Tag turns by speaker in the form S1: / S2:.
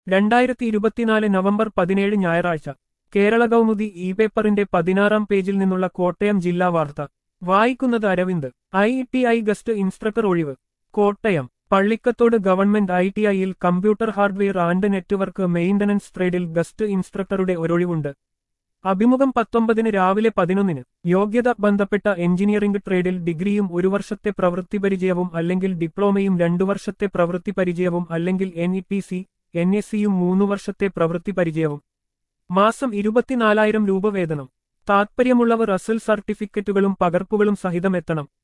S1: രണ്ടായിരത്തി ഇരുപത്തിനാല് നവംബർ പതിനേഴ് ഞായറാഴ്ച കേരള കൗമുദി ഇ പേപ്പറിന്റെ പതിനാറാം പേജിൽ നിന്നുള്ള കോട്ടയം ജില്ലാ വാർത്ത വായിക്കുന്നത് Aravind I T I guest instructor ഒഴിവ് Kottayam Pallikkathodu government I T ഐയിൽ computer hardware and network maintenance ട്രേഡിൽ ഗസ്റ്റ് ഇൻസ്ട്രക്ടറുടെ ഒരൊഴിവുണ്ട് അഭിമുഖം പത്തൊമ്പതിന് രാവിലെ പതിനൊന്നിന് യോഗ്യത ബന്ധപ്പെട്ട എഞ്ചിനീയറിംഗ് ട്രേഡിൽ ഡിഗ്രിയും ഒരു വർഷത്തെ പ്രവൃത്തി പരിചയവും അല്ലെങ്കിൽ ഡിപ്ലോമയും രണ്ടു വർഷത്തെ പ്രവൃത്തി പരിചയവും അല്ലെങ്കിൽ N E T C N S സിയും മൂന്നു വർഷത്തെ പ്രവൃത്തി പരിചയവും മാസം ഇരുപത്തിനാലായിരം രൂപ വേതനം താത്പര്യമുള്ളവർ അസൽ സർട്ടിഫിക്കറ്റുകളും പകർപ്പുകളും സഹിതം എത്തണം